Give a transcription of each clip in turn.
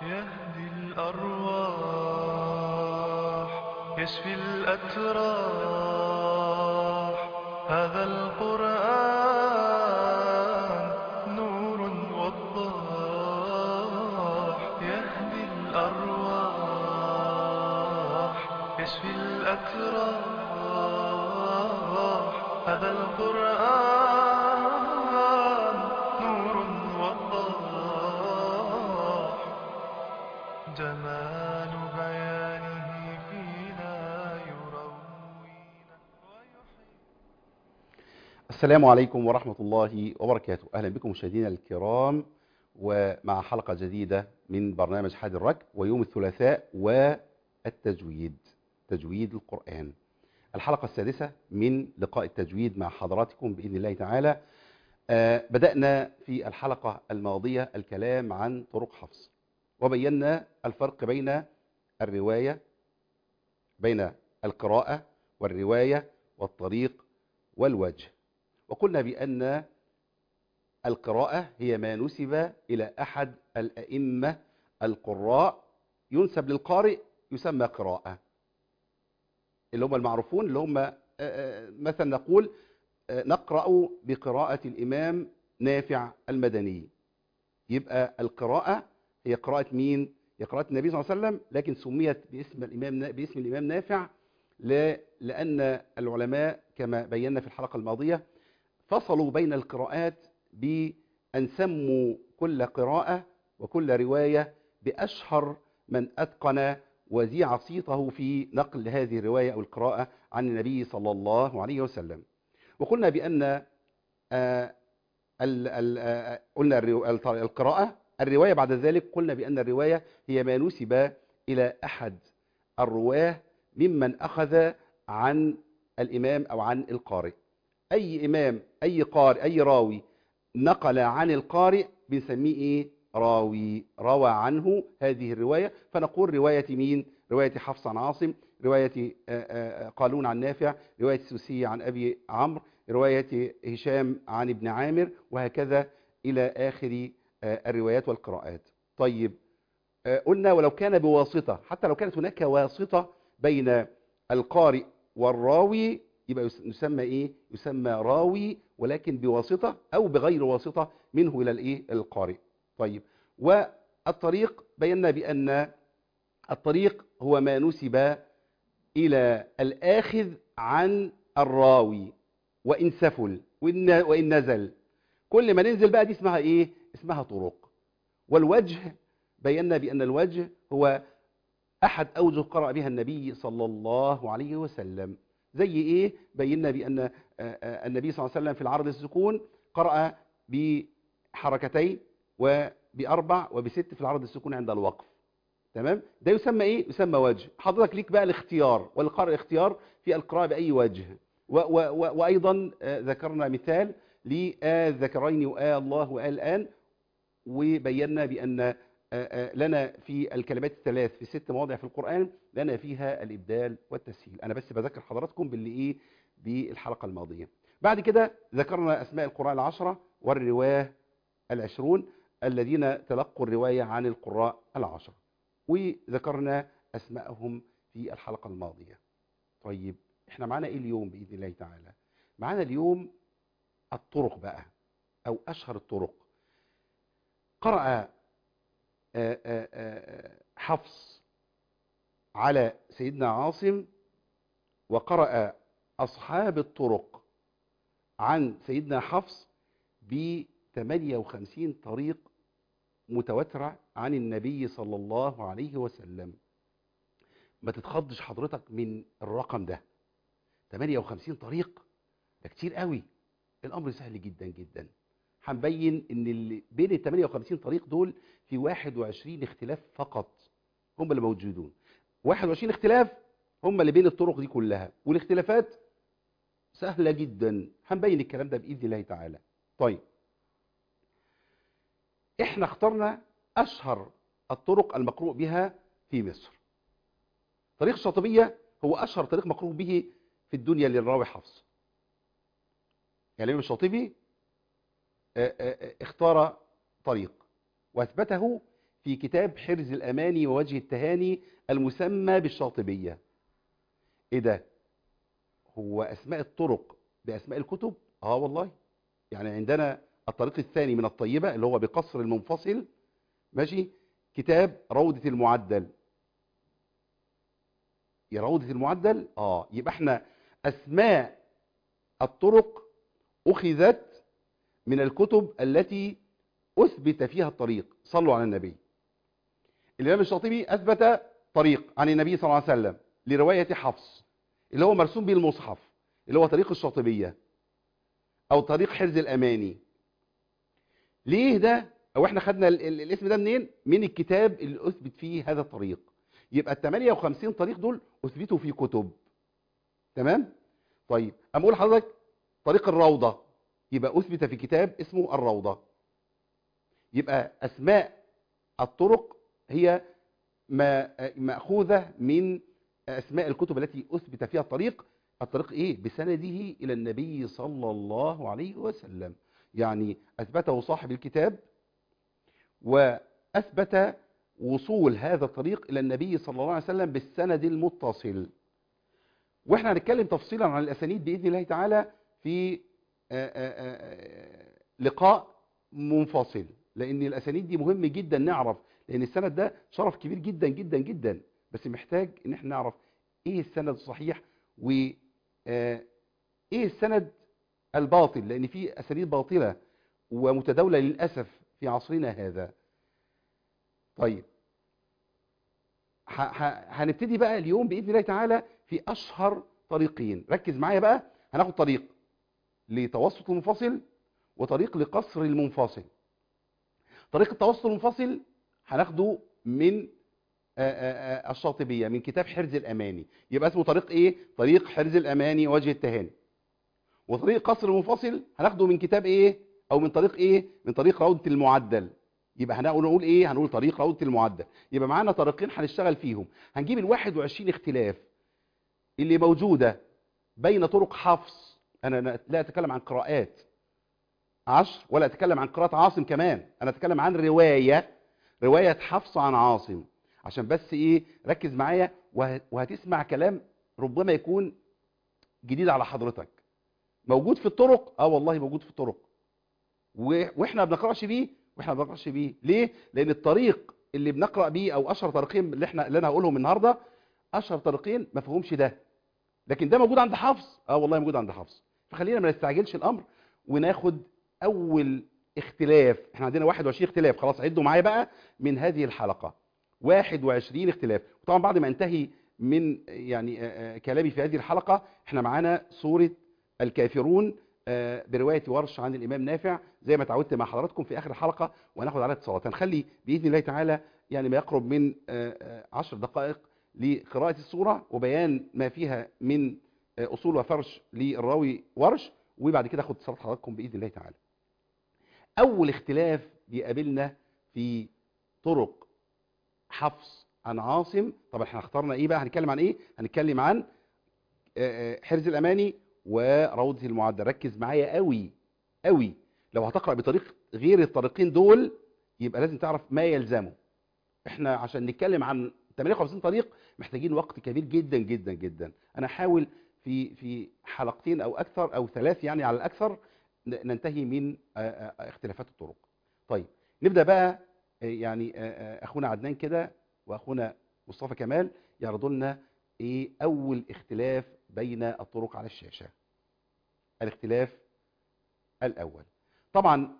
يهدي الأرواح يشفي الأتراح هذا القرآن نور وضاح يهدي الأرواح يشفي الأتراح هذا القرآن نور وضاح جمال بيانه فينا يروينا السلام عليكم ورحمة الله وبركاته أهلا بكم مشاهدينا الكرام ومع حلقة جديدة من برنامج حاد الركب ويوم الثلاثاء والتجويد تجويد القرآن الحلقة السادسة من لقاء التجويد مع حضراتكم بإذن الله تعالى آه، بدأنا في الحلقة الماضية الكلام عن طرق حفظ وبينا الفرق بين الرواية بين القراءة والرواية والطريق والوجه وقلنا بأن القراءة هي ما نسب إلى أحد الأئمة القراء ينسب للقارئ يسمى قراءة اللي هم المعروفون اللي هم آه، آه، مثلا نقول آه، نقرأ بقراءة الإمام نافع المدني يبقى القراءة هي قراءة مين؟ هي قراءة النبي صلى الله عليه وسلم لكن سميت باسم الإمام باسم الإمام نافع ل- لأن العلماء كما بينا في الحلقة الماضية فصلوا بين القراءات بأن سموا كل قراءة وكل رواية بأشهر من أتقن وزيع صيته في نقل هذه الرواية أو القراءة عن النبي صلى الله عليه وسلم وقلنا بأن آه، ال- ال- آه، قلنا الرو- الط- القراءة الرواية بعد ذلك قلنا بأن الرواية هي ما نسب إلى أحد الرواه ممن أخذ عن الإمام أو عن القارئ أي إمام أي قارئ أي راوي نقل عن القارئ بنسميه إيه؟ راوي روى عنه هذه الرواية فنقول رواية مين رواية حفص عن عاصم رواية آه، آه، قالون عن نافع رواية السوسي عن أبي عمرو رواية هشام عن ابن عامر وهكذا إلى آخر آه، الروايات والقراءات طيب آه، قلنا ولو كان بواسطة حتى لو كانت هناك واسطة بين القارئ والراوي يبقى يس- يسمى ايه يسمى راوي ولكن بواسطة او بغير واسطة منه الى الايه القارئ طيب والطريق بينا بان الطريق هو ما نسب الى الاخذ عن الراوي وان سفل وان وان نزل كل ما ننزل بقى دي اسمها ايه اسمها طرق والوجه بينا بان الوجه هو احد اوجه قرأ بها النبي صلى الله عليه وسلم زي ايه بينا بان آه، آه، النبي صلى الله عليه وسلم في العرض السكون قرأ بحركتين وباربع وبست في العرض السكون عند الوقف تمام ده يسمى ايه يسمى وجه حضرتك ليك بقى الاختيار والقارئ اختيار في القراءه باي وجه و و و وايضا آه، ذكرنا مثال لآ ذكرين وآ الله وآ الآن وبينا بأن آه، آه، لنا في الكلمات الثلاث في ست مواضع في القرآن لنا فيها الإبدال والتسهيل أنا بس بذكر حضراتكم باللي إيه بالحلقة الماضية بعد كده ذكرنا أسماء القراء العشرة والرواه العشرون الذين تلقوا الرواية عن القراء العشرة وذكرنا أسماءهم في الحلقة الماضية طيب احنا معانا ايه اليوم بإذن الله تعالى معانا اليوم الطرق بقى أو أشهر الطرق قرأ آه، آه، آه، حفص على سيدنا عاصم وقرأ أصحاب الطرق عن سيدنا حفص ب 58 طريق متواترة عن النبي صلى الله عليه وسلم ما تتخضش حضرتك من الرقم ده 58 طريق ده كتير قوي الأمر سهل جدا جدا هنبين ان اللي بين ال 58 طريق دول في 21 اختلاف فقط هم اللي موجودون 21 اختلاف هم اللي بين الطرق دي كلها والاختلافات سهلة جدا هنبين الكلام ده بإذن الله تعالى طيب احنا اخترنا اشهر الطرق المقروء بها في مصر طريق الشاطبية هو اشهر طريق مقروء به في الدنيا للراوي حفص يعني الإمام الشاطبي آه، آه، آه، اختار طريق واثبته في كتاب حرز الأماني ووجه التهاني المسمى بالشاطبية ايه ده هو أسماء الطرق بأسماء الكتب اه والله يعني عندنا الطريق الثاني من الطيبة اللي هو بقصر المنفصل ماشي كتاب روضة المعدل يا روضة المعدل اه يبقى احنا أسماء الطرق أخذت من الكتب التي أثبت فيها الطريق صلوا على النبي الإمام الشاطبي أثبت طريق عن النبي صلى الله عليه وسلم لرواية حفص اللي هو مرسوم به المصحف اللي هو طريق الشاطبية أو طريق حرز الأماني ليه ده أو احنا خدنا ال ال الاسم ده منين من الكتاب اللي أثبت فيه هذا الطريق يبقى ال 58 طريق دول أثبتوا في كتب تمام طيب أما أقول لحضرتك طريق الروضة يبقى أثبت في كتاب اسمه الروضة يبقى أسماء الطرق هي ما مأخوذة من أسماء الكتب التي أثبت فيها الطريق الطريق إيه؟ بسنده إلى النبي صلى الله عليه وسلم يعني أثبته صاحب الكتاب وأثبت وصول هذا الطريق إلى النبي صلى الله عليه وسلم بالسند المتصل واحنا هنتكلم تفصيلا عن الأسانيد بإذن الله تعالى في آآ آآ لقاء منفصل لأن الأسانيد دي مهم جدا نعرف لأن السند ده شرف كبير جدا جدا جدا بس محتاج ان احنا نعرف ايه السند الصحيح و ايه السند الباطل لان في اسانيد باطله ومتداوله للاسف في عصرنا هذا طيب هنبتدي بقى اليوم باذن الله تعالى في اشهر طريقين ركز معايا بقى هناخد طريق لتوسط المنفصل وطريق لقصر المنفصل طريق التوسط المنفصل هناخده من الشاطبية من كتاب حرز الأماني يبقى اسمه طريق إيه؟ طريق حرز الأماني وجه التهاني وطريق قصر المنفصل هناخده من كتاب إيه؟ أو من طريق إيه؟ من طريق روضة المعدل يبقى هنقول نقول إيه؟ هنقول طريق روضة المعدل يبقى معانا طريقين هنشتغل فيهم هنجيب ال 21 اختلاف اللي موجودة بين طرق حفص أنا لا أتكلم عن قراءات عشر ولا أتكلم عن قراءة عاصم كمان أنا أتكلم عن رواية رواية حفص عن عاصم عشان بس ايه ركز معايا وهتسمع كلام ربما يكون جديد على حضرتك موجود في الطرق اه والله موجود في الطرق واحنا ما بنقراش بيه واحنا ما بنقراش بيه ليه لان الطريق اللي بنقرا بيه او اشهر طريقين اللي احنا اللي انا هقولهم النهارده اشهر طريقين ما فيهمش ده لكن ده موجود عند حفص اه والله موجود عند حفص فخلينا ما نستعجلش الامر وناخد اول اختلاف احنا عندنا 21 اختلاف خلاص عدوا معايا بقى من هذه الحلقه 21 اختلاف وطبعا بعد ما انتهي من يعني كلامي في هذه الحلقة احنا معانا سورة الكافرون برواية ورش عن الإمام نافع زي ما تعودت مع حضراتكم في آخر الحلقة وهناخد على اتصالات هنخلي بإذن الله تعالى يعني ما يقرب من 10 دقائق لقراءة السورة وبيان ما فيها من أصول وفرش للراوي ورش وبعد كده أخد اتصالات حضراتكم بإذن الله تعالى أول اختلاف بيقابلنا في طرق حفص عن عاصم طب احنا اخترنا ايه بقى هنتكلم عن ايه هنتكلم عن حرز الاماني وروضة المعدل ركز معايا قوي قوي لو هتقرأ بطريق غير الطريقين دول يبقى لازم تعرف ما يلزمه احنا عشان نتكلم عن 58 طريق محتاجين وقت كبير جدا جدا جدا انا احاول في في حلقتين او اكثر او ثلاث يعني على الاكثر ننتهي من اختلافات الطرق طيب نبدأ بقى يعني اخونا عدنان كده واخونا مصطفى كمال يعرضوا لنا ايه اول اختلاف بين الطرق على الشاشه الاختلاف الاول طبعا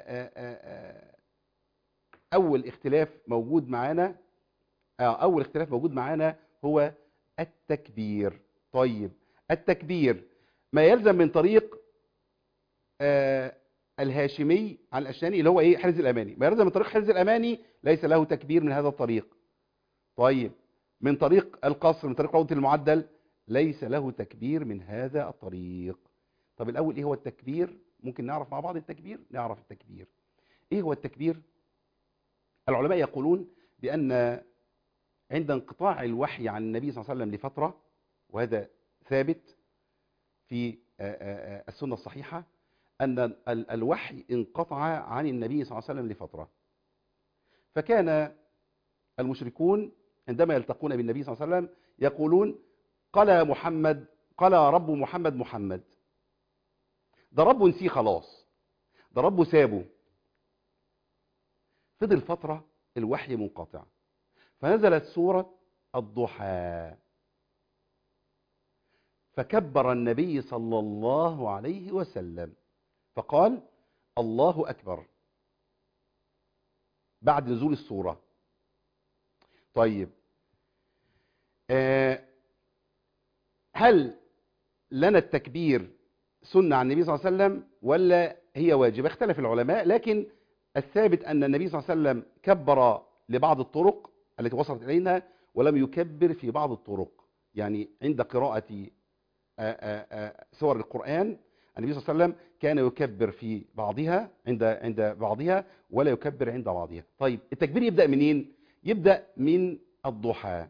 اول اختلاف موجود معانا اول اختلاف موجود معانا هو التكبير طيب التكبير ما يلزم من طريق الهاشمي عن الأشناني اللي هو ايه حرز الأماني ما يلزم من طريق حرز الأماني ليس له تكبير من هذا الطريق طيب من طريق القصر من طريق روضة المعدل ليس له تكبير من هذا الطريق طب الأول ايه هو التكبير ممكن نعرف مع بعض التكبير نعرف التكبير ايه هو التكبير العلماء يقولون بأن عند انقطاع الوحي عن النبي صلى الله عليه وسلم لفترة وهذا ثابت في السنة الصحيحة أن الوحي انقطع عن النبي صلى الله عليه وسلم لفترة فكان المشركون عندما يلتقون بالنبي صلى الله عليه وسلم يقولون قال محمد قال رب محمد محمد ده ربه نسيه خلاص ده ربه سابه فضل فترة الوحي منقطع فنزلت سورة الضحى فكبر النبي صلى الله عليه وسلم فقال الله أكبر بعد نزول السورة طيب آه هل لنا التكبير سنة عن النبي صلى الله عليه وسلم ولا هي واجب اختلف العلماء لكن الثابت أن النبي صلى الله عليه وسلم كبر لبعض الطرق التي وصلت إلينا ولم يكبر في بعض الطرق يعني عند قراءة آآ آآ سور القرآن النبي صلى الله عليه وسلم كان يكبر في بعضها عند عند بعضها ولا يكبر عند بعضها طيب التكبير يبدأ منين يبدأ من الضحى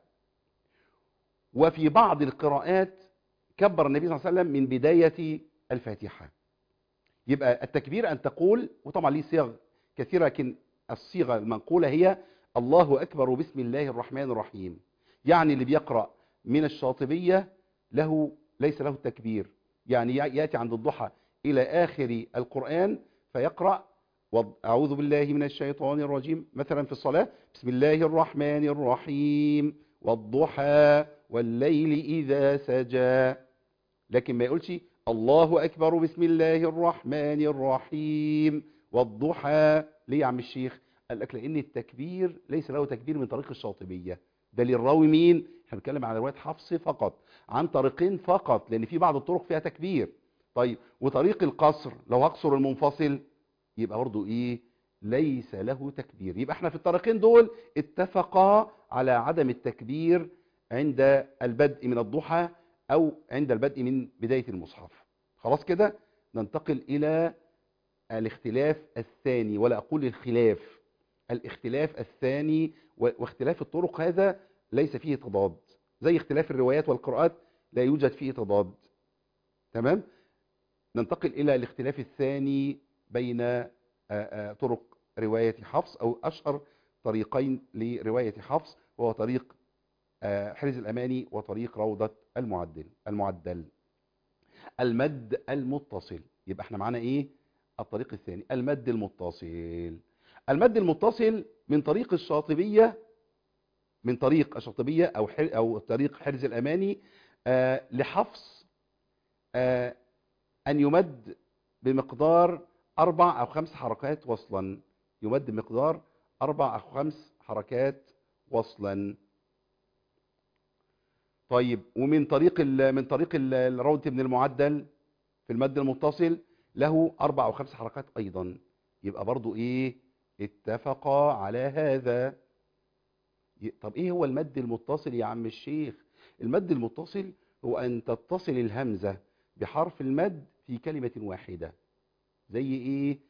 وفي بعض القراءات كبر النبي صلى الله عليه وسلم من بداية الفاتحة يبقى التكبير أن تقول وطبعا ليه صيغ كثيرة لكن الصيغة المنقولة هي الله أكبر بسم الله الرحمن الرحيم يعني اللي بيقرأ من الشاطبية له ليس له التكبير يعني يأتي عند الضحى إلى آخر القرآن فيقرأ أعوذ بالله من الشيطان الرجيم مثلا في الصلاة بسم الله الرحمن الرحيم والضحى والليل إذا سجى لكن ما يقولش الله أكبر بسم الله الرحمن الرحيم والضحى ليه يا عم الشيخ قال لك لأن التكبير ليس له تكبير من طريق الشاطبية ده للراوي مين احنا بنتكلم على رواية حفص فقط عن طريقين فقط لأن في بعض الطرق فيها تكبير طيب وطريق القصر لو هقصر المنفصل يبقى برضه ايه ليس له تكبير يبقى احنا في الطريقين دول اتفقا على عدم التكبير عند البدء من الضحى او عند البدء من بداية المصحف خلاص كده ننتقل الى الاختلاف الثاني ولا اقول الخلاف الاختلاف الثاني واختلاف الطرق هذا ليس فيه تضاد زي اختلاف الروايات والقراءات لا يوجد فيه تضاد تمام ننتقل الى الاختلاف الثاني بين طرق رواية حفص او اشهر طريقين لرواية حفص وهو طريق حرز الاماني وطريق روضة المعدل المعدل المد المتصل يبقى احنا معانا ايه الطريق الثاني المد المتصل المد المتصل من طريق الشاطبية من طريق الشاطبية او حر او طريق حرز الاماني آه لحفص آه ان يمد بمقدار اربع او خمس حركات وصلا يمد بمقدار اربع او خمس حركات وصلا طيب ومن طريق من طريق الروضة ابن المعدل في المد المتصل له اربع او خمس حركات ايضا يبقى برضو ايه اتفقا على هذا طب ايه هو المد المتصل يا عم الشيخ المد المتصل هو ان تتصل الهمزة بحرف المد في كلمة واحدة زي ايه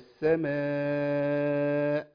السماء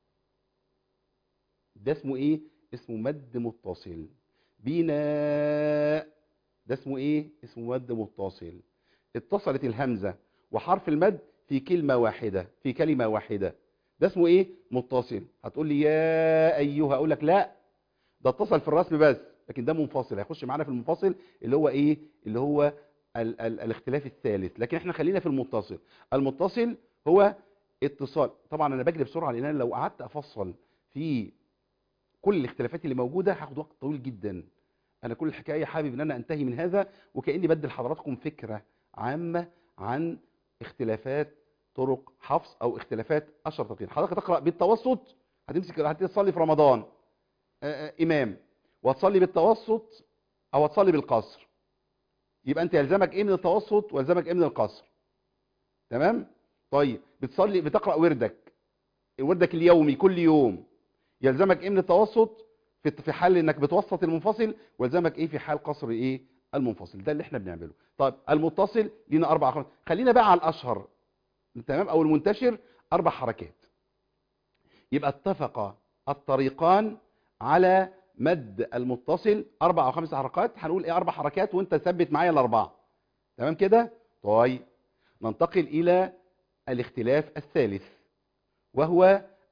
ده اسمه ايه اسمه مد متصل بناء ده اسمه ايه اسمه مد متصل اتصلت الهمزة وحرف المد في كلمة واحدة في كلمة واحدة ده اسمه ايه متصل هتقول لي يا ايها اقول لك لا ده اتصل في الرسم بس لكن ده منفصل هيخش معانا في المنفصل اللي هو ايه اللي هو ال ال الاختلاف الثالث لكن احنا خلينا في المتصل المتصل هو اتصال طبعا انا بجري بسرعه لان انا لو قعدت افصل في كل الاختلافات اللي موجوده هاخد وقت طويل جدا انا كل الحكايه حابب ان انا انتهي من هذا وكاني بدي لحضراتكم فكره عامه عن اختلافات طرق حفص او اختلافات اشهر تقييم حضرتك تقرا بالتوسط هتمسك هتصلي في رمضان آآ آآ امام وهتصلي بالتوسط او هتصلي بالقصر يبقى انت يلزمك ايه من التوسط ويلزمك ايه من القصر تمام طيب بتصلي بتقرا وردك وردك اليومي كل يوم يلزمك ايه من التوسط في في حال انك بتوسط المنفصل ويلزمك ايه في حال قصر ايه المنفصل ده اللي احنا بنعمله طيب المتصل لينا اربع خمس خلينا بقى على الاشهر تمام او المنتشر اربع حركات يبقى اتفق الطريقان على مد المتصل اربع او خمس حركات هنقول ايه اربع حركات وانت ثبت معايا الاربعه تمام كده طيب ننتقل الى الاختلاف الثالث وهو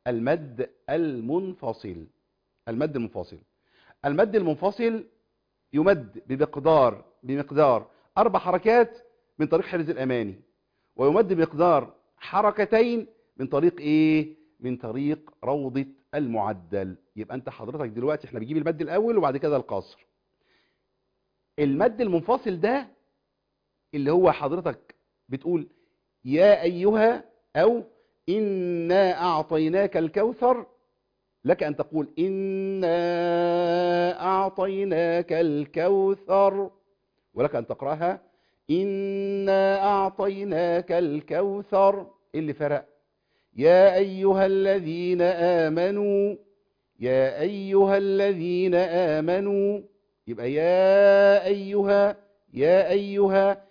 المد المنفصل المد المنفصل المد المنفصل يمد بمقدار بمقدار أربع حركات من طريق حرز الأماني ويمد بمقدار حركتين من طريق إيه؟ من طريق روضة المعدل يبقى أنت حضرتك دلوقتي احنا بنجيب المد الأول وبعد كده القصر المد المنفصل ده اللي هو حضرتك بتقول يا أيها أو إنا أعطيناك الكوثر لك أن تقول إنا أعطيناك الكوثر ولك أن تقرأها إنا أعطيناك الكوثر إيه اللي فرق يا أيها الذين آمنوا يا أيها الذين آمنوا يبقى يا أيها يا أيها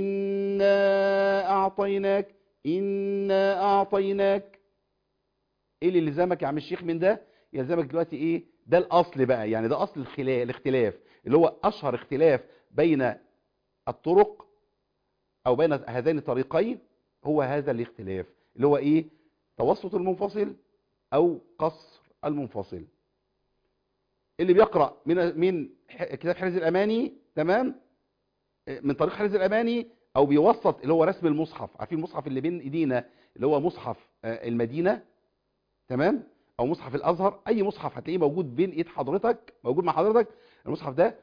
إنا أعطيناك إنا أعطيناك إيه اللي يلزمك يا عم الشيخ من ده يلزمك دلوقتي إيه ده الأصل بقى يعني ده أصل الخلاف الاختلاف اللي هو أشهر اختلاف بين الطرق أو بين هذين الطريقين هو هذا الاختلاف اللي هو إيه توسط المنفصل أو قصر المنفصل اللي بيقرأ من من كتاب حرز الأماني تمام من طريق حرز الأماني أو بيوسط اللي هو رسم المصحف عارفين المصحف اللي بين إيدينا اللي هو مصحف المدينة تمام أو مصحف الأزهر أي مصحف هتلاقيه موجود بين إيد حضرتك موجود مع حضرتك المصحف ده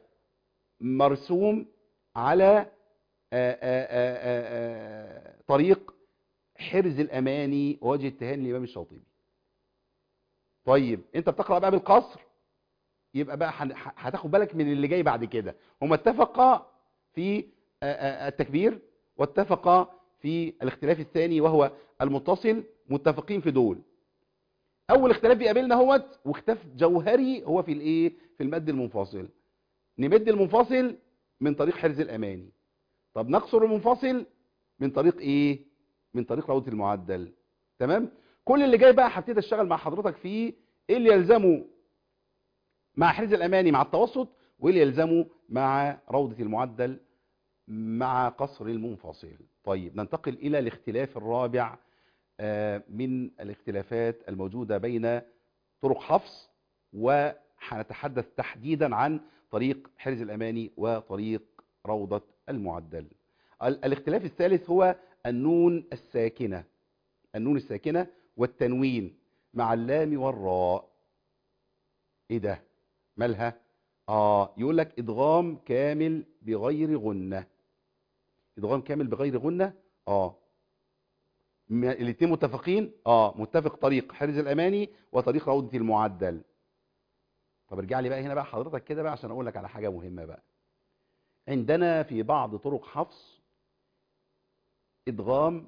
مرسوم على آآ آآ آآ طريق حرز الأماني ووجه التهاني للإمام الشاطبي طيب انت بتقرأ بقى بالقصر يبقى بقى هتاخد بالك من اللي جاي بعد كده هما اتفقا في التكبير واتفقا في الاختلاف الثاني وهو المتصل متفقين في دول اول اختلاف بيقابلنا هوت واختلاف جوهري هو في الايه في المد المنفصل نمد المنفصل من طريق حرز الاماني طب نقصر المنفصل من طريق ايه من طريق روضه المعدل تمام كل اللي جاي بقى هبتدي اشتغل مع حضرتك فيه ايه اللي يلزمه مع حرز الاماني مع التوسط وايه اللي يلزمه مع روضه المعدل مع قصر المنفصل طيب ننتقل الى الاختلاف الرابع من الاختلافات الموجودة بين طرق حفص وحنتحدث تحديدا عن طريق حرز الأماني وطريق روضة المعدل الاختلاف الثالث هو النون الساكنة النون الساكنة والتنوين مع اللام والراء ايه ده مالها اه يقول لك ادغام كامل بغير غنة ادغام كامل بغير غنة اه الاثنين متفقين اه متفق طريق حرز الاماني وطريق روضة المعدل طب ارجع لي بقى هنا بقى حضرتك كده بقى عشان اقول لك على حاجة مهمة بقى عندنا في بعض طرق حفص ادغام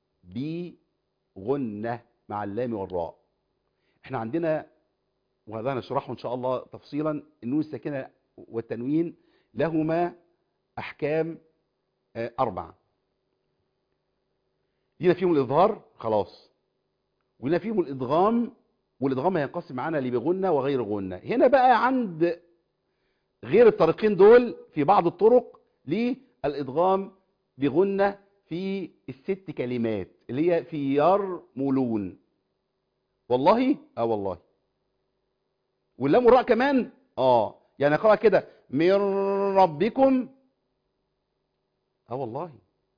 بغنة مع اللام والراء احنا عندنا وهذا هنشرحه ان شاء الله تفصيلا النون الساكنة والتنوين لهما احكام آه اربعه لينا فيهم الإظهار خلاص ولينا فيهم الإدغام والإدغام هينقسم معانا لبغنة وغير غنة هنا بقى عند غير الطريقين دول في بعض الطرق للإدغام بغنة في الست كلمات اللي هي في يرملون والله اه والله واللام والراء كمان اه يعني اقرا كده من ربكم اه والله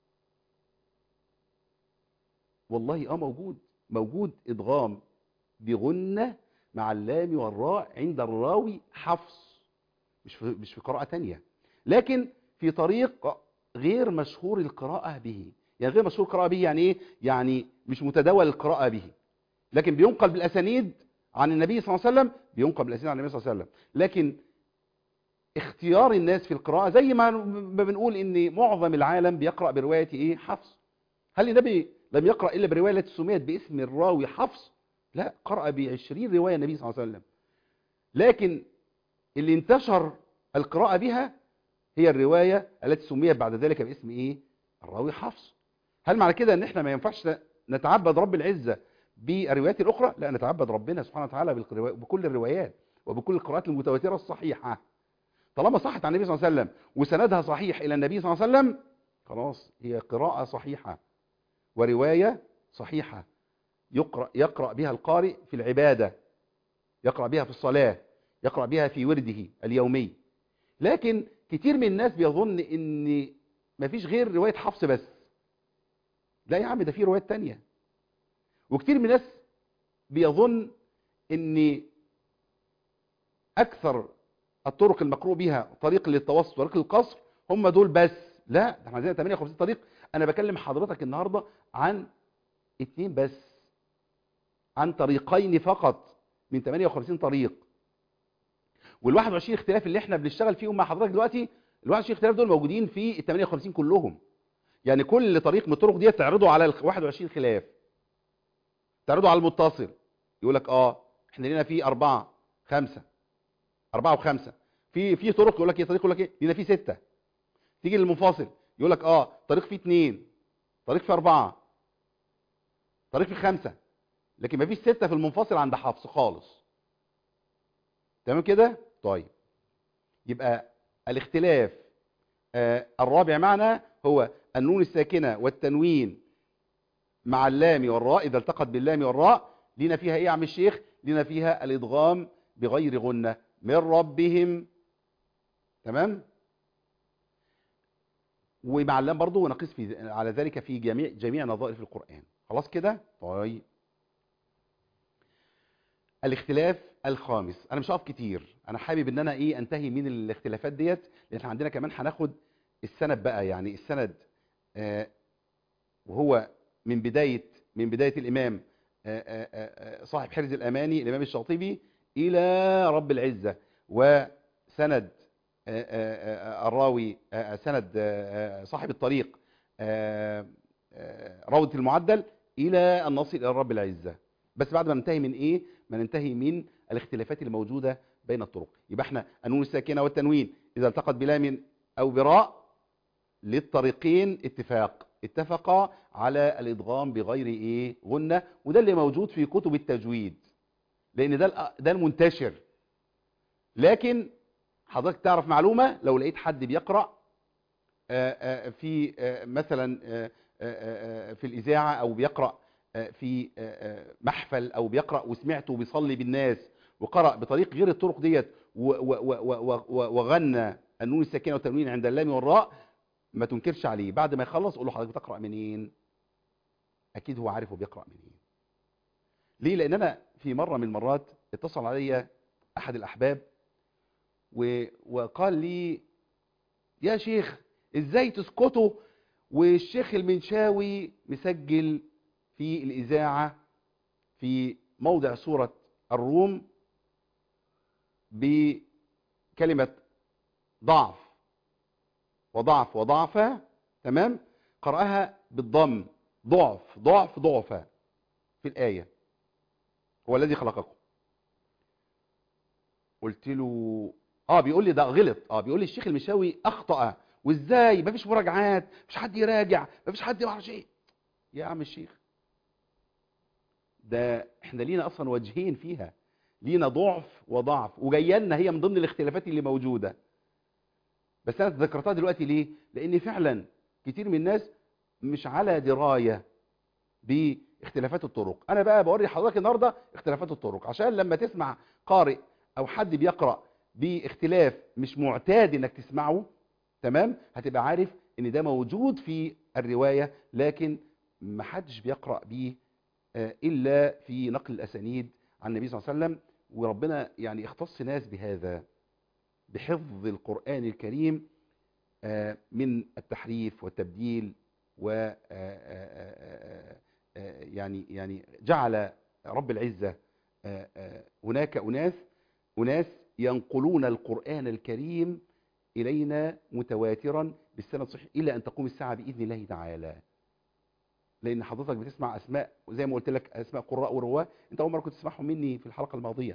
والله اه موجود موجود ادغام بغنة مع اللام والراء عند الراوي حفص مش في مش في قراءة تانية لكن في طريق غير مشهور القراءة به يعني غير مشهور القراءة به يعني ايه يعني مش متداول القراءة به لكن بينقل بالاسانيد عن النبي صلى الله عليه وسلم بينقل بالاسانيد عن النبي صلى الله عليه وسلم لكن اختيار الناس في القراءة زي ما بنقول ان معظم العالم بيقرأ برواية ايه حفص هل النبي لم يقرأ إلا برواية التي سميت باسم الراوي حفص لا قرأ بعشرين رواية النبي صلى الله عليه وسلم لكن اللي انتشر القراءة بها هي الرواية التي سميت بعد ذلك باسم ايه الراوي حفص هل معنى كده ان احنا ما ينفعش نتعبد رب العزة بالروايات الاخرى لا نتعبد ربنا سبحانه وتعالى بكل الروايات وبكل القراءات المتواترة الصحيحة طالما صحت عن النبي صلى الله عليه وسلم وسندها صحيح الى النبي صلى الله عليه وسلم خلاص هي قراءة صحيحة ورواية صحيحة يقرأ, يقرأ بها القارئ في العبادة يقرأ بها في الصلاة يقرأ بها في ورده اليومي لكن كتير من الناس بيظن ان مفيش غير رواية حفص بس لا يا عم ده في روايات تانية وكتير من الناس بيظن ان اكثر الطرق المقروء بها طريق للتوسط طريق القصر هم دول بس لا ده احنا عندنا 58 طريق انا بكلم حضرتك النهارده عن اتنين بس عن طريقين فقط من 58 طريق وال 21 اختلاف اللي احنا بنشتغل فيهم مع حضرتك دلوقتي ال 21 اختلاف دول موجودين في ال 58 كلهم يعني كل طريق من الطرق دي تعرضوا على ال 21 خلاف تعرضوا على المتصل يقول لك اه احنا لينا فيه أربعة خمسة أربعة وخمسة في في طرق يقول لك ايه طريق يقول لك ايه لينا فيه ستة تيجي للمنفصل يقول لك اه طريق فيه اثنين طريق فيه أربعة طريق فيه خمسة لكن ما فيش ستة في المنفصل عند حفص خالص تمام كده طيب يبقى الاختلاف آه الرابع معنا هو النون الساكنة والتنوين مع اللام والراء إذا التقت باللام والراء لنا فيها إيه يا عم الشيخ لنا فيها الإضغام بغير غنة من ربهم تمام ومع اللام برضو ونقيس في على ذلك في جميع جميع نظائر في القرآن خلاص كده طيب الاختلاف الخامس انا مش هقف كتير انا حابب ان انا ايه انتهي من الاختلافات ديت لان احنا عندنا كمان هناخد السند بقى يعني السند آه وهو من بداية من بداية الامام آه آه صاحب حرز الاماني الامام الشاطبي الى رب العزة وسند الراوي سند صاحب الطريق روضة المعدل الى ان نصل الى رب العزة بس بعد ما ننتهي من ايه ما ننتهي من الاختلافات الموجودة بين الطرق يبقى احنا النون الساكنة والتنوين اذا التقت بلام او براء للطريقين اتفاق اتفقا على الادغام بغير ايه غنة وده اللي موجود في كتب التجويد لان ده ده المنتشر لكن حضرتك تعرف معلومة لو لقيت حد بيقرأ في مثلا في الإذاعة أو بيقرأ في محفل أو بيقرأ وسمعته بيصلي بالناس وقرأ بطريق غير الطرق ديت وغنى النون الساكنة والتنوين عند اللام والراء ما تنكرش عليه بعد ما يخلص قول له حضرتك بتقرأ منين أكيد هو عارف هو بيقرأ منين ليه لأن أنا في مرة من المرات اتصل علي أحد الأحباب وقال لي يا شيخ ازاي تسكتوا والشيخ المنشاوي مسجل في الإذاعة في موضع سورة الروم بكلمة ضعف وضعف وضعف تمام قرأها بالضم ضعف ضعف ضعف في الآية هو الذي خلقكم قلت له اه بيقول لي ده غلط اه بيقول لي الشيخ المشاوي اخطأ وازاي مفيش مراجعات مفيش حد يراجع مفيش حد يعرف شيء يا عم الشيخ ده احنا لينا اصلا وجهين فيها لينا ضعف وضعف وجايه لنا هي من ضمن الاختلافات اللي موجوده بس انا ذكرتها دلوقتي ليه لان فعلا كتير من الناس مش على درايه باختلافات الطرق انا بقى بوري حضرتك النهارده اختلافات الطرق عشان لما تسمع قارئ او حد بيقرا باختلاف مش معتاد انك تسمعه تمام هتبقى عارف ان ده موجود في الروايه لكن ما حدش بيقرا بيه الا في نقل الاسانيد عن النبي صلى الله عليه وسلم وربنا يعني اختص ناس بهذا بحفظ القرآن الكريم من التحريف والتبديل و يعني يعني جعل رب العزة هناك أناس أناس ينقلون القرآن الكريم إلينا متواترا بالسنة الصحيح إلى أن تقوم الساعة بإذن الله تعالى لأن حضرتك بتسمع أسماء زي ما قلت لك أسماء قراء ورواه أنت أول مرة كنت تسمعهم مني في الحلقة الماضية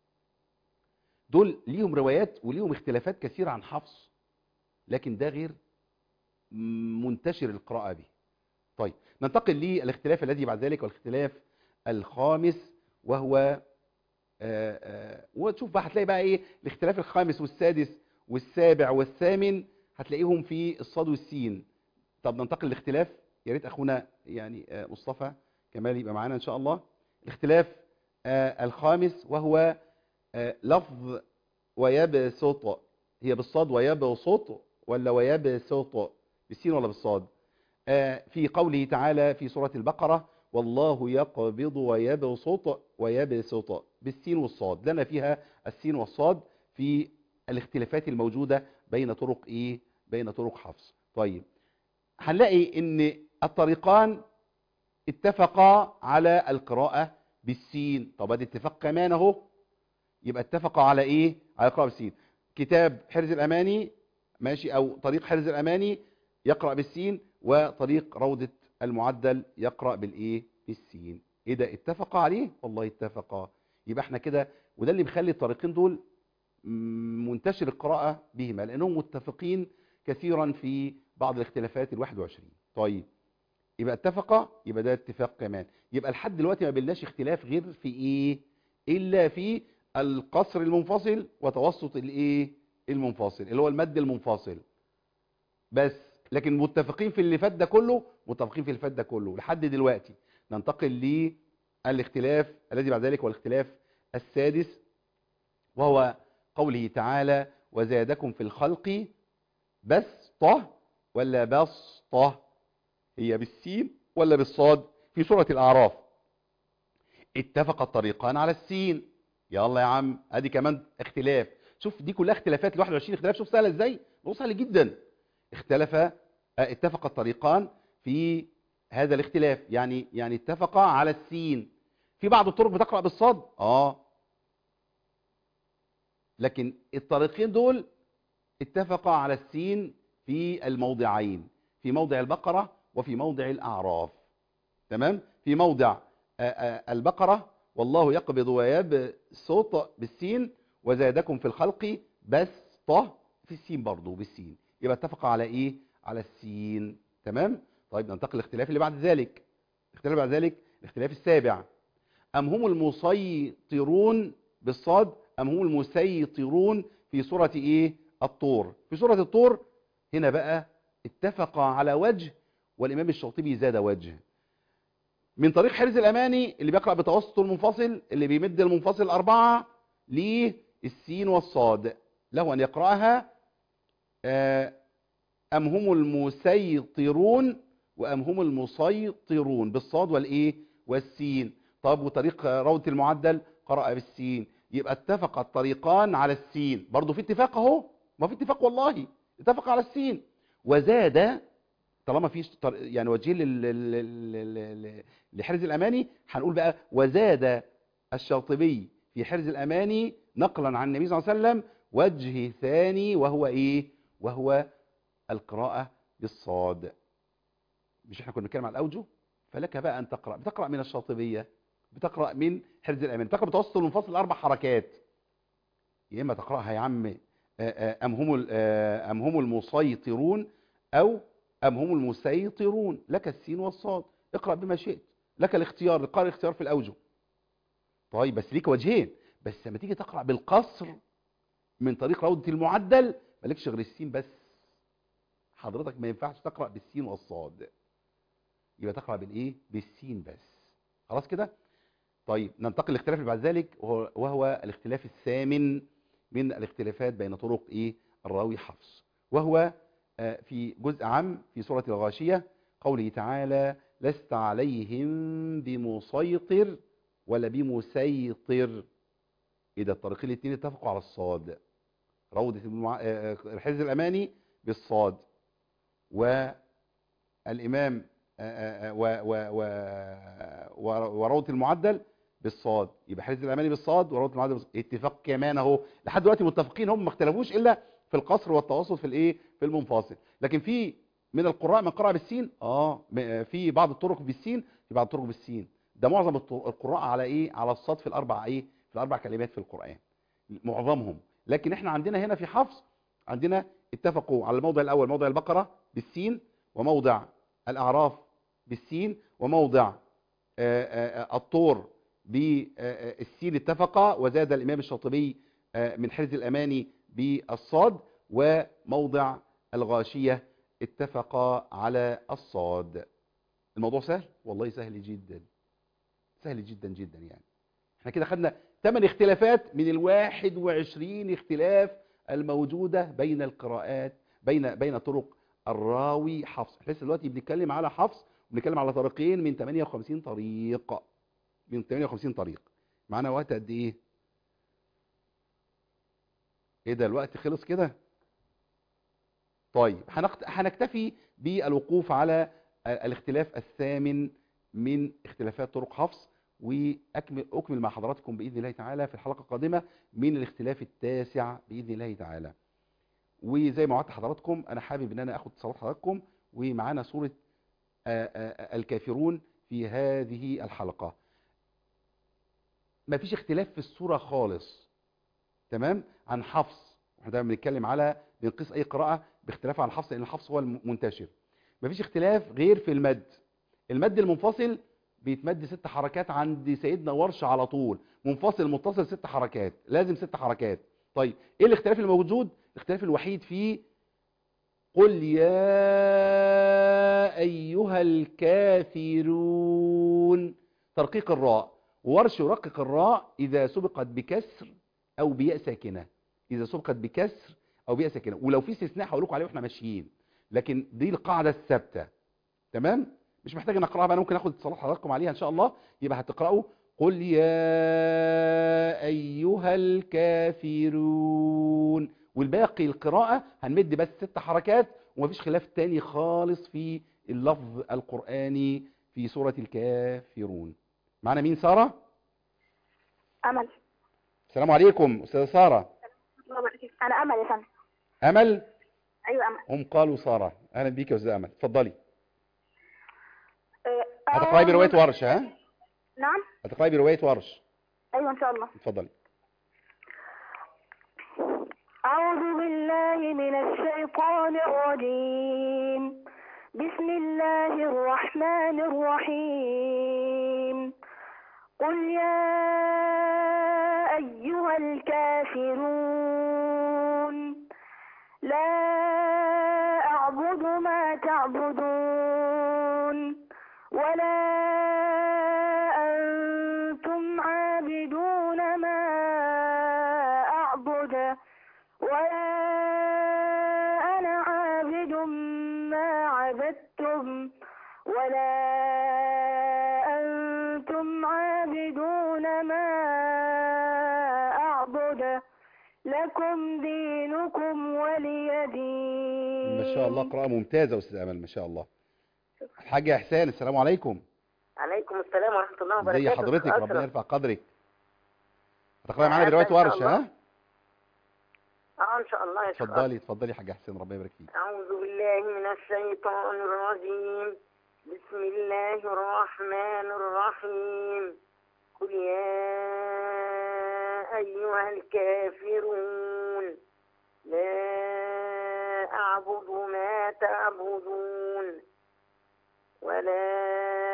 دول ليهم روايات وليهم اختلافات كثيرة عن حفص لكن ده غير منتشر القراءة به طيب ننتقل للاختلاف الذي بعد ذلك والاختلاف الخامس وهو آآ آآ وتشوف بقى هتلاقي بقى ايه الاختلاف الخامس والسادس والسابع والثامن هتلاقيهم في الصاد والسين طب ننتقل للاختلاف يا ريت اخونا يعني مصطفى كمال يبقى معانا ان شاء الله الاختلاف آه الخامس وهو آه لفظ ويبسط هي بالصاد ويبسط ولا ويبسط بالسين ولا بالصاد آه في قوله تعالى في سورة البقرة والله يقبض ويبسط ويبسط بالسين والصاد لنا فيها السين والصاد في الاختلافات الموجودة بين طرق ايه بين طرق حفص طيب هنلاقي ان الطريقان اتفقا على القراءة بالسين طب ادي اتفاق كمان اهو يبقى اتفقا على ايه على القراءة بالسين كتاب حرز الاماني ماشي او طريق حرز الاماني يقرأ بالسين وطريق روضة المعدل يقرأ بالايه بالسين ايه ده اتفقا عليه والله اتفقا يبقى احنا كده وده اللي بيخلي الطريقين دول منتشر القراءة بهما لانهم متفقين كثيرا في بعض الاختلافات الواحد وعشرين طيب يبقى اتفقا يبقى ده اتفاق كمان يبقى لحد دلوقتي ما بلناش اختلاف غير في ايه الا في القصر المنفصل وتوسط الايه المنفصل اللي هو المد المنفصل بس لكن متفقين في اللي فات ده كله متفقين في اللي فات ده كله لحد دلوقتي ننتقل للاختلاف الذي بعد ذلك هو الاختلاف السادس وهو قوله تعالى وزادكم في الخلق بسطة ولا بسطة هي بالسين ولا بالصاد في سورة الأعراف اتفق الطريقان على السين يلا يا عم ادي كمان اختلاف شوف دي كلها اختلافات ال 21 اختلاف شوف سهله ازاي الموضوع سهل جدا اختلف اه، اتفق الطريقان في هذا الاختلاف يعني يعني اتفقا على السين في بعض الطرق بتقرأ بالصاد اه لكن الطريقين دول اتفقا على السين في الموضعين في موضع البقرة وفي موضع الأعراف تمام في موضع آه، آه، البقرة والله يقبض ويبسط بالسين وزادكم في الخلق بسطة في السين برضه بالسين يبقى اتفق على ايه على السين تمام طيب ننتقل للاختلاف اللي بعد ذلك الاختلاف بعد ذلك الاختلاف السابع أم هم المسيطرون بالصاد أم هم المسيطرون في سورة إيه الطور في سورة الطور هنا بقى اتفق على وجه والإمام الشاطبي زاد وجه من طريق حرز الأماني اللي بيقرأ بتوسط المنفصل اللي بيمد المنفصل أربعة للسين والصاد له أن يقرأها آه، أم هم المسيطرون وأم هم المسيطرون بالصاد والإيه والسين طب وطريق روضة المعدل قرأ بالسين يبقى اتفق الطريقان على السين برضو في اتفاق اهو ما في اتفاق والله اتفق على السين وزاد طالما في طر- يعني وجهين لل- لل- لل- لل- لحرز الاماني هنقول بقى وزاد الشاطبي في حرز الاماني نقلا عن النبي صلى الله عليه وسلم وجه ثاني وهو ايه وهو القراءة بالصاد مش احنا كنا بنتكلم على الاوجه فلك بقى ان تقرا بتقرا من الشاطبيه بتقرا من حرز الامان بتقرا بتوسط المنفصل اربع حركات يا اما تقراها يا عم آه، آه، ام هم ال- آه، ام هم المسيطرون او ام هم المسيطرون لك السين والصاد اقرا بما شئت لك الاختيار القارئ الاختيار في الاوجه طيب بس ليك وجهين بس لما تيجي تقرا بالقصر من طريق روضه المعدل مالكش غير السين بس حضرتك ما ينفعش تقرا بالسين والصاد يبقى تقرا بالايه بالسين بس خلاص كده طيب ننتقل للاختلاف اللي بعد ذلك وهو- وهو الاختلاف الثامن من الاختلافات بين طرق ايه الراوي حفص وهو آه، في جزء عام في سورة الغاشية قوله تعالى لست عليهم بمسيطر ولا بمسيطر إذا الطريقين الاثنين اتفقوا على الصاد روضة المع... آه، آه، الحزب الأماني بالصاد والإمام آه، آه، و... و... و... و... وروضة المعدل بالصاد يبقى حرز الأماني بالصاد وروضة المعدل بالصاد. اتفاق كمان اهو لحد دلوقتي متفقين هم ما اختلفوش إلا في القصر والتوسط في الايه في المنفصل لكن في من القراء من قرأ بالسين اه م- في بعض الطرق بالسين في بعض الطرق بالسين ده معظم الط- القراء على ايه على الصاد في الاربع ايه في الاربع كلمات في القرآن معظمهم لكن احنا عندنا هنا في حفص عندنا اتفقوا على الموضع الاول موضع البقرة بالسين وموضع الاعراف بالسين وموضع آه، آه، آه، الطور بالسين اتفق وزاد الامام الشاطبي آه، من حرز الاماني بالصاد وموضع الغاشية اتفق على الصاد الموضوع سهل والله سهل جدا سهل جدا جدا يعني احنا كده خدنا 8 اختلافات من ال 21 اختلاف الموجودة بين القراءات بين بين طرق الراوي حفص احنا لسه دلوقتي بنتكلم على حفص وبنتكلم على طريقين من 58 طريق من 58 طريق معانا وقت قد ايه ايه ده الوقت خلص كده طيب هنقت... هنكتفي بالوقوف على الاختلاف الثامن من اختلافات طرق حفص واكمل اكمل مع حضراتكم باذن الله تعالى في الحلقه القادمه من الاختلاف التاسع باذن الله تعالى وزي ما وعدت حضراتكم انا حابب ان انا اخد اتصالات حضراتكم ومعانا سوره آآ آآ الكافرون في هذه الحلقه مفيش اختلاف في السوره خالص تمام عن حفص احنا دايما بنتكلم على بنقيس اي قراءه باختلاف عن حفص لان الحفص هو المنتشر مفيش اختلاف غير في المد المد المنفصل بيتمد ست حركات عند سيدنا ورش على طول منفصل متصل ست حركات لازم ست حركات طيب ايه الاختلاف الموجود الاختلاف الوحيد فيه قل يا ايها الكافرون ترقيق الراء ورش يرقق الراء اذا سبقت بكسر او بياء ساكنه اذا سبقت بكسر او بياء ساكنه ولو في استثناء هقول لكم عليه واحنا ماشيين لكن دي القاعده الثابته تمام مش محتاج ان اقراها بقى ممكن اخد اتصالات حضراتكم عليها ان شاء الله يبقى هتقراوا قل يا ايها الكافرون والباقي القراءه هنمد بس ست حركات ومفيش خلاف تاني خالص في اللفظ القراني في سوره الكافرون معنا مين ساره أمل السلام عليكم استاذه ساره أنا أمل يا فندم امل أيوة أمل هم قالوا ساره اهلا بيك يا استاذه امل اتفضلي آه، هتقراي أعوذ- بروايه ورش ها نعم هتقراي بروايه ورش أيوة إن شاء الله اتفضلي أعوذ بالله من الشيطان الرجيم بسم الله الرحمن الرحيم قل يا أيها الكافرون لا أعبد ما تعبدون ولا أنتم عابدون ما أعبد ولا أنا عابد ما عبدتم ولا أنتم عابدون ما أعبد لكم دينكم ولي دين ما شاء الله قراءة ممتازة أستاذ أمل ما شاء الله الحاج إحسان السلام عليكم عليكم السلام ورحمة الله وبركاته ازي حضرتك أسرة. ربنا يرفع قدرك هتقرأي معانا عارفة برواية إن شاء ورش الله. ها اه ان شاء الله يا شيخ اتفضلي اتفضلي يا حاج إحسان ربنا يبارك فيك أعوذ بالله من الشيطان الرجيم بسم الله الرحمن الرحيم قل يا أيها الكافرون لا أعبد ما تعبدون ولا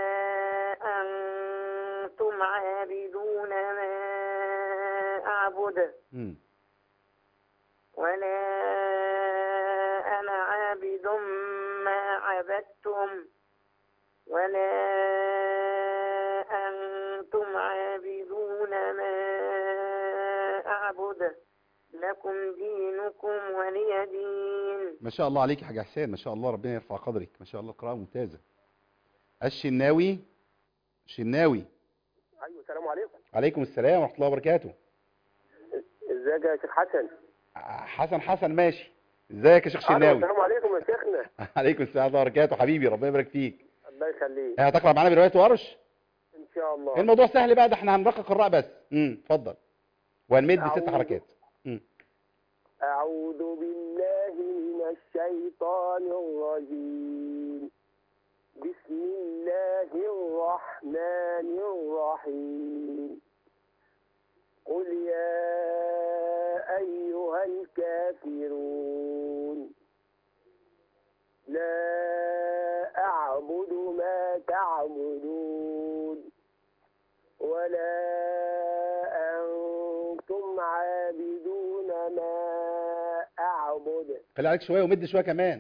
أنتم عابدون ما أعبد مم. ولا أنا عابد ما عبدتم ولا أنتم عابدون ما أعبد لكم دينكم ولي دين ما شاء الله عليك يا حاج إحسان ما شاء الله ربنا يرفع قدرك ما شاء الله قراءة ممتازة الشناوي الشناوي ايوه السلام عليكم عليكم السلام ورحمة الله وبركاته ازيك يا شيخ حسن حسن حسن ماشي ازيك يا شيخ ألو، شناوي السلام عليكم يا شيخنا عليكم السلام ورحمة الله وبركاته حبيبي ربنا يبارك فيك الله يخليك هتقرأ معانا برواية ورش ان شاء الله الموضوع سهل بقى ده احنا هنرقق الراء بس امم اتفضل وهنمد ست أعوذ- حركات امم اعوذ بالله من الشيطان الرجيم بسم الله الرحمن الرحيم قل يا ايها الكافرون لا اعبد ما تعبدون ولا أنتم عابدون ما أعبد خلي عليك شويه ومد شويه كمان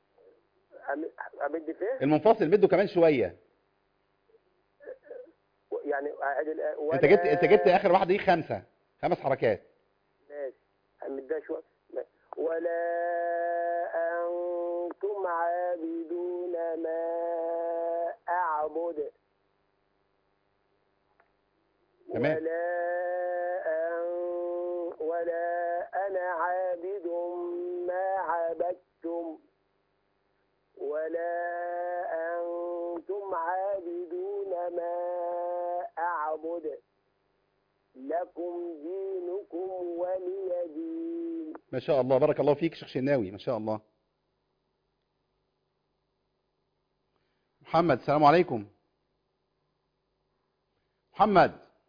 أم- أمد فين؟ المنفصل مده كمان شويه يعني أعد الآ- ولا انت جبت انت جبت اخر واحده دي خمسه خمس حركات ماشي همدها شوية ماشي. ولا أنتم عابدون ما أعبد تمام. ولا أن ولا أنا عابد ما عبدتم ولا أنتم عابدون ما أعبد لكم دينكم ولي دين ما شاء الله بارك الله فيك شيخ شناوي ما شاء الله محمد السلام عليكم محمد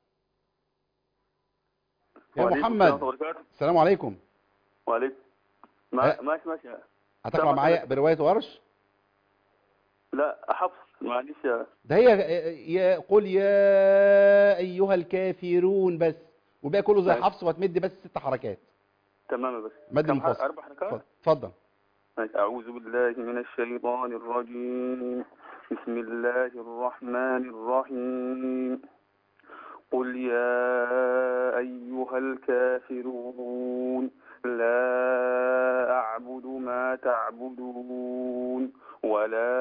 يا وعليكم السلام محمد ورحمة الله وبركاته. السلام عليكم وعليكم أه. ما ماشي ماشي هتقرا سلام معايا عليكم. بروايه ورش لا حفص معلش يا ده هي يا قل يا ايها الكافرون بس والباقي كله زي ماشي. حفص وهتمد بس ست حركات تمام بس مد كم حركة؟ منفصل أربع حركات اتفضل- اتفضل ماشي. أعوذ بالله من الشيطان الرجيم بسم الله الرحمن الرحيم قل يا أيها الكافرون لا أعبد ما تعبدون ولا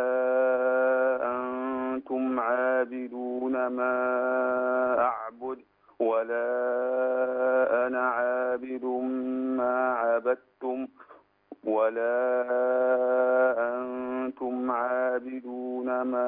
أنتم عابدون ما أعبد ولا أنا عابد ما عبدتم ولا أنتم عابدون ما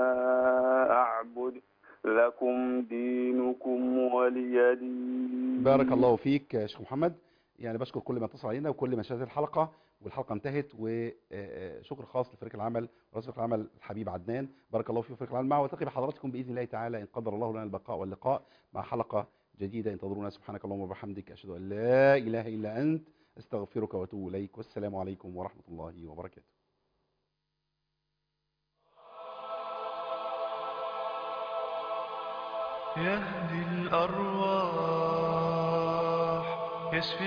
أعبد لكم دينكم ولي دين بارك الله فيك يا شيخ محمد يعني بشكر كل ما اتصل علينا وكل ما شاهد الحلقه والحلقه انتهت وشكر خاص لفريق العمل ورئيس فريق العمل الحبيب عدنان بارك الله فيك فريق العمل معه والتقي بحضراتكم باذن الله تعالى ان قدر الله لنا البقاء واللقاء مع حلقه جديده انتظرونا سبحانك اللهم وبحمدك اشهد ان لا اله الا انت استغفرك واتوب اليك والسلام عليكم ورحمه الله وبركاته يهدي الأرواح يشفي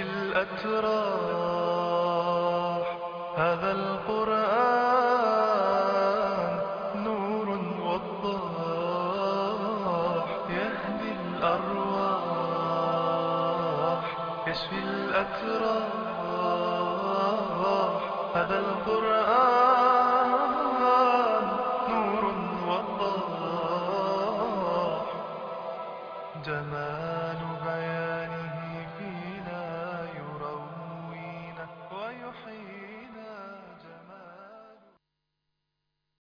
الأتراح هذا القرآن نور وضاح يهدي الأرواح يشفي الأتراح هذا القرآن